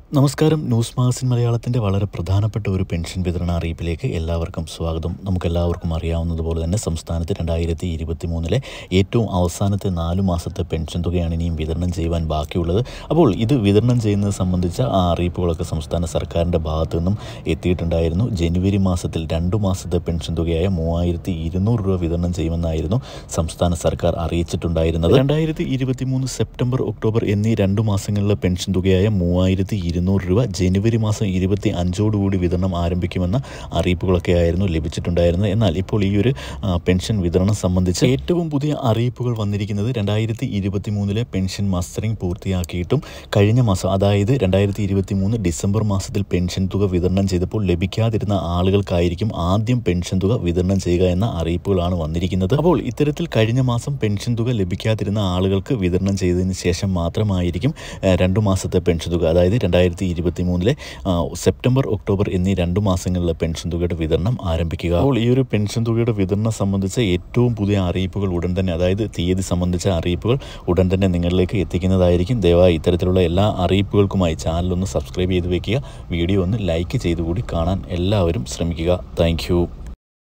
നമസ്കാരം news magazine മലയാളത്തിൻ്റെ വളരെ പ്രധാനപ്പെട്ട ഒരു പെൻഷൻ വിതരണ അറിയിപ്പിലേക്ക് എല്ലാവർക്കും സ്വാഗതം നമുക്കെല്ലാവർക്കും അറിയാവുന്നതുപോലെ തന്നെ സംസ്ഥാനത്ത് രണ്ടായിരത്തി ഇരുപത്തി മൂന്നിലെ ഏറ്റവും അവസാനത്തെ നാലു മാസത്തെ പെൻഷൻ തുകയാണ് ഇനിയും വിതരണം ചെയ്യുവാൻ ബാക്കിയുള്ളത് അപ്പോൾ ഇത് വിതരണം ചെയ്യുന്നത് സംബന്ധിച്ച ആ അറിയിപ്പുകളൊക്കെ സംസ്ഥാന സർക്കാരിൻ്റെ ഭാഗത്തു നിന്നും എത്തിയിട്ടുണ്ടായിരുന്നു ജനുവരി മാസത്തിൽ രണ്ടു മാസത്തെ പെൻഷൻ തുകയായ മൂവായിരത്തി ഇരുന്നൂറ് രൂപ വിതരണം ചെയ്യുമെന്നായിരുന്നു സംസ്ഥാന സർക്കാർ അറിയിച്ചിട്ടുണ്ടായിരുന്നത് രണ്ടായിരത്തി ഇരുപത്തി മൂന്ന് സെപ്റ്റംബർ ഒക്ടോബർ എന്നീ രണ്ടു മാസങ്ങളിലെ പെൻഷൻ തുകയായ മൂവായിരത്തി ഇരുന്നൂറ് രൂപ ജനുവരി മാസം ഇരുപത്തി അഞ്ചോടുകൂടി വിതരണം ആരംഭിക്കുമെന്ന അറിയിപ്പുകളൊക്കെ ആയിരുന്നു ലഭിച്ചിട്ടുണ്ടായിരുന്നത് എന്നാൽ ഇപ്പോൾ ഈ ഒരു ആ, പെൻഷൻ വിതരണം സംബന്ധിച്ച് ഏറ്റവും പുതിയ അറിയിപ്പുകൾ വന്നിരിക്കുന്നത് രണ്ടായിരത്തി ഇരുപത്തി മൂന്നിലെ പെൻഷൻ മസ്റ്ററിംഗ് പൂർത്തിയാക്കിയിട്ടും കഴിഞ്ഞ മാസം അതായത് രണ്ടായിരത്തി ഇരുപത്തി മൂന്ന് ഡിസംബർ മാസത്തിൽ പെൻഷൻ തുക വിതരണം ചെയ്തപ്പോൾ ലഭിക്കാതിരുന്ന ആളുകൾക്കായിരിക്കും ആദ്യം പെൻഷൻ തുക വിതരണം ചെയ്യുക എന്ന അറിയിപ്പുകളാണ് വന്നിരിക്കുന്നത് അപ്പോൾ ഇത്തരത്തിൽ കഴിഞ്ഞ മാസം പെൻഷൻ തുക ലഭിക്കാതിരുന്ന ആളുകൾക്ക് വിതരണം ചെയ്തതിന് ശേഷം മാത്രമായിരിക്കും ആ, രണ്ടു മാസത്തെ പെൻഷൻ തുക അതായത് രണ്ടായിരത്തി ഇരുപത്തി മൂന്നിലെ സെപ്റ്റംബർ ഒക്ടോബർ എന്നീ രണ്ടു മാസങ്ങളിലെ പെൻഷൻ തുകയുടെ വിതരണം ആരംഭിക്കുക അപ്പോൾ ഈ ഒരു പെൻഷൻ തുകയുടെ വിതരണം സംബന്ധിച്ച ഏറ്റവും പുതിയ അറിയിപ്പുകൾ ഉടൻ തന്നെ അതായത് തീയതി സംബന്ധിച്ച അറിയിപ്പുകൾ ഉടൻ തന്നെ നിങ്ങളിലേക്ക് എത്തിക്കുന്നതായിരിക്കും ദയവായി ഇത്തരത്തിലുള്ള എല്ലാ അറിയിപ്പുകൾക്കുമായി ചാനൽ ഒന്ന് സബ്സ്ക്രൈബ് ചെയ്ത് വെക്കുക വീഡിയോ ഒന്ന് ലൈക്ക് ചെയ്തുകൂടി കാണാൻ എല്ലാവരും ശ്രമിക്കുക താങ്ക്